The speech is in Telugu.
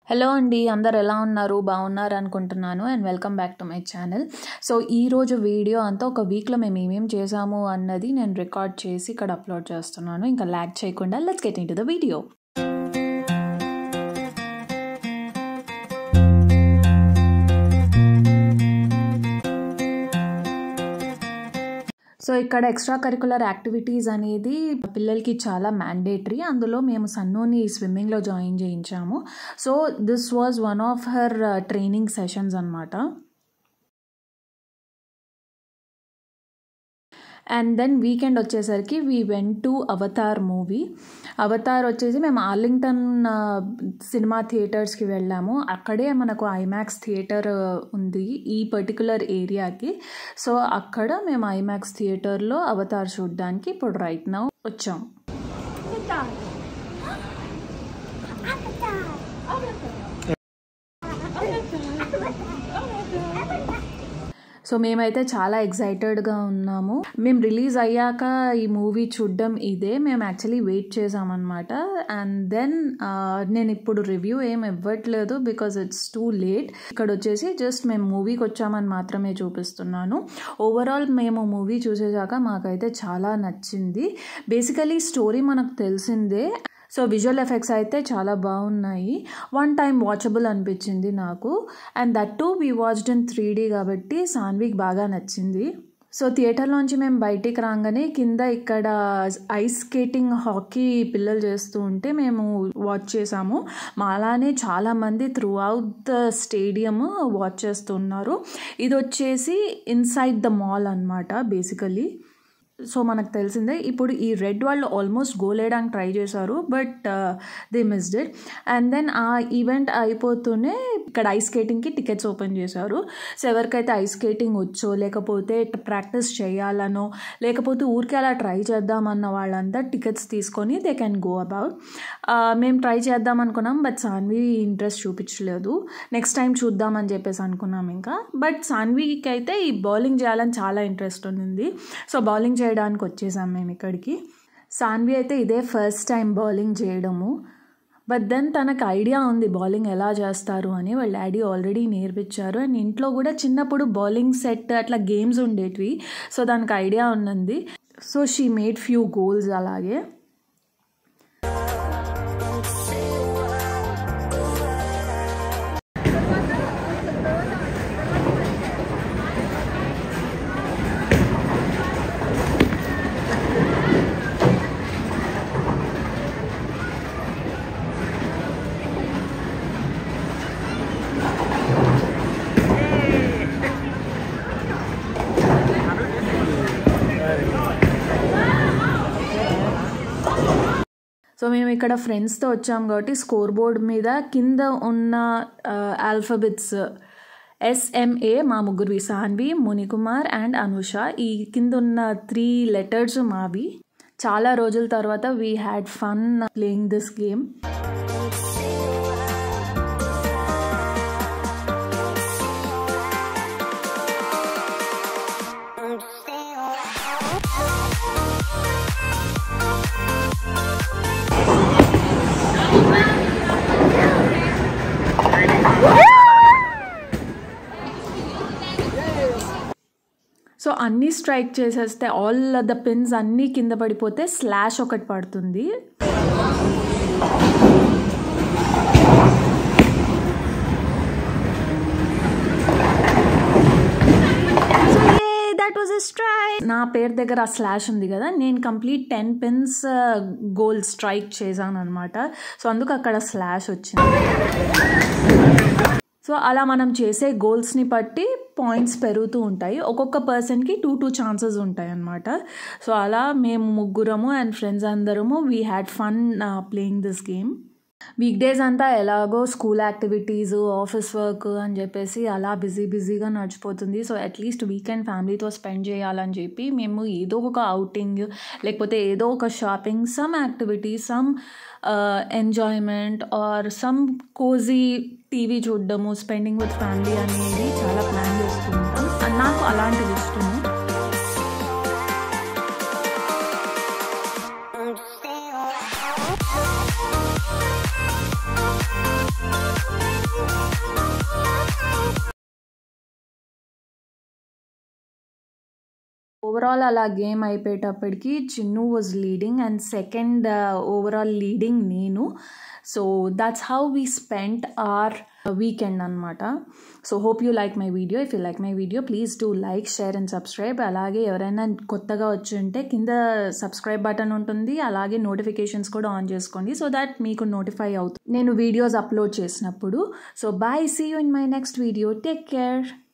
హలో అండి అందరు ఎలా ఉన్నారు బాగున్నారు అనుకుంటున్నాను and welcome back to my channel so ఈరోజు వీడియో అంతా ఒక వీక్లో మేము ఏమేం చేసాము అన్నది నేను రికార్డ్ చేసి ఇక్కడ అప్లోడ్ చేస్తున్నాను ఇంకా ల్యాక్ చేయకుండా let's get into the video so ఇక్కడ ఎక్స్ట్రా కరికులర్ యాక్టివిటీస్ అనేది పిల్లలకి చాలా మ్యాండేటరీ అందులో మేము సన్నుని స్విమ్మింగ్లో జాయిన్ చేయించాము so this was one of her training sessions అనమాట అండ్ దెన్ వీకెండ్ వచ్చేసరికి we went to Avatar movie Avatar వచ్చేసి మేము ఆర్లింగ్టన్ సినిమా థియేటర్స్కి వెళ్ళాము అక్కడే మనకు ఐమాక్స్ థియేటర్ ఉంది ఈ పర్టికులర్ ఏరియాకి సో అక్కడ మేము ఐమాక్స్ థియేటర్లో అవతార్ చూడడానికి ఇప్పుడు రైట్ నౌ వచ్చాం సో మేమైతే చాలా ఎక్సైటెడ్గా ఉన్నాము మేము రిలీజ్ అయ్యాక ఈ మూవీ చూడడం ఇదే మేము యాక్చువల్లీ వెయిట్ చేసామన్నమాట అండ్ దెన్ నేను ఇప్పుడు రివ్యూ ఏం ఇవ్వట్లేదు బికాజ్ ఇట్స్ టూ లేట్ ఇక్కడ వచ్చేసి జస్ట్ మేము మూవీకి వచ్చామని మాత్రమే చూపిస్తున్నాను ఓవరాల్ మేము మూవీ చూసేసాక మాకైతే చాలా నచ్చింది బేసికలీ స్టోరీ మనకు తెలిసిందే సో విజువల్ ఎఫెక్ట్స్ అయితే చాలా బాగున్నాయి వన్ టైం వాచబుల్ అనిపించింది నాకు and that too we watched in three D కాబట్టి సాన్విక్ బాగా నచ్చింది సో థియేటర్లోంచి మేము బయటికి రాగానే కింద ఇక్కడ ఐస్ స్కేటింగ్ హాకీ పిల్లలు చేస్తూ ఉంటే మేము వాచ్ చేసాము మాలానే చాలామంది throughout the stadium watch చేస్తున్నారు ఇది వచ్చేసి ఇన్సైడ్ ద మాల్ అనమాట బేసికలీ సో మనకు తెలిసిందే ఇప్పుడు ఈ రెడ్ వాళ్ళు ఆల్మోస్ట్ గోల్ వేయడానికి ట్రై చేశారు but they missed it and then ఆ ఈవెంట్ అయిపోతూనే ఇక్కడ ఐస్ స్కేటింగ్కి టికెట్స్ ఓపెన్ చేశారు సో ఎవరికైతే ఐస్ స్కేటింగ్ వచ్చో లేకపోతే ప్రాక్టీస్ చేయాలనో లేకపోతే ఊరికే అలా ట్రై చేద్దామన్న వాళ్ళంతా టికెట్స్ తీసుకొని దే కెన్ గో అబౌట్ మేము ట్రై చేద్దాం అనుకున్నాం బట్ సాన్వి ఇంట్రెస్ట్ చూపించలేదు నెక్స్ట్ టైం చూద్దామని చెప్పేసి అనుకున్నాం ఇంకా బట్ సాన్వికి అయితే ఈ బౌలింగ్ చేయాలని చాలా ఇంట్రెస్ట్ ఉంది సో బౌలింగ్ చేయడానికి వచ్చేసాం మేము ఇక్కడికి సాన్వి అయితే ఇదే ఫస్ట్ టైం బౌలింగ్ చేయడము బట్ దెన్ తనకు ఐడియా ఉంది బౌలింగ్ ఎలా చేస్తారు అని వాళ్ళ డాడీ ఆల్రెడీ నేర్పించారు అండ్ ఇంట్లో కూడా చిన్నప్పుడు బౌలింగ్ సెట్ అట్లా గేమ్స్ ఉండేటివి సో దానికి ఐడియా ఉన్నది so she made few goals అలాగే సో మేము ఇక్కడ ఫ్రెండ్స్తో వచ్చాం కాబట్టి స్కోర్ బోర్డ్ మీద కింద ఉన్న ఆల్ఫబెట్స్ ఎస్ఎంఏ మా ముగ్గురు సాన్వి మునికుమార్ అండ్ అనుష ఈ కింద ఉన్న త్రీ లెటర్స్ మావి చాలా రోజుల తర్వాత we had fun playing this game so అన్నీ స్ట్రైక్ చేసేస్తే ఆల్ ద పిన్స్ అన్నీ కింద పడిపోతే స్లాష్ ఒకటి పడుతుంది నా పేరు దగ్గర ఆ స్లాష్ ఉంది కదా నేను complete ten pins goal strike చేశాను అనమాట సో అందుకు అక్కడ స్లాష్ వచ్చింది సో అలా మనం చేసే గోల్స్ని బట్టి పాయింట్స్ పెరుగుతూ ఉంటాయి ఒక్కొక్క పర్సన్కి టూ టూ ఛాన్సెస్ ఉంటాయి అన్నమాట సో అలా మేము ముగ్గురము అండ్ ఫ్రెండ్స్ అందరము we had fun playing this game weekdays అంతా ఎలాగో స్కూల్ యాక్టివిటీస్ ఆఫీస్ వర్క్ అని చెప్పేసి అలా బిజీ బిజీగా నడిచిపోతుంది సో అట్లీస్ట్ వీకెండ్ ఫ్యామిలీతో స్పెండ్ చేయాలని చెప్పి మేము ఏదో ఒక అవుటింగ్ లేకపోతే ఏదో ఒక shopping some activity some enjoyment or some cosy TV చూడడము స్పెండింగ్ విత్ ఫ్యామిలీ అనేది చాలా ప్లాన్ చేస్తూ ఉంటాం నాకు అలాంటిది ఇష్టము Thank you. ఓవరాల్ అలా గేమ్ అయిపోయేటప్పటికి Chinnu was leading and second overall leading నేను so that's how we spent our weekend అనమాట so hope you like my video if you like my video please do like share and subscribe అలాగే ఎవరైనా కొత్తగా వచ్చి ఉంటే కింద సబ్స్క్రైబ్ బటన్ ఉంటుంది అలాగే నోటిఫికేషన్స్ కూడా ఆన్ చేసుకోండి సో దట్ మీకు నోటిఫై అవుతుంది నేను వీడియోస్ అప్లోడ్ చేసినప్పుడు so bye see you in my next video take care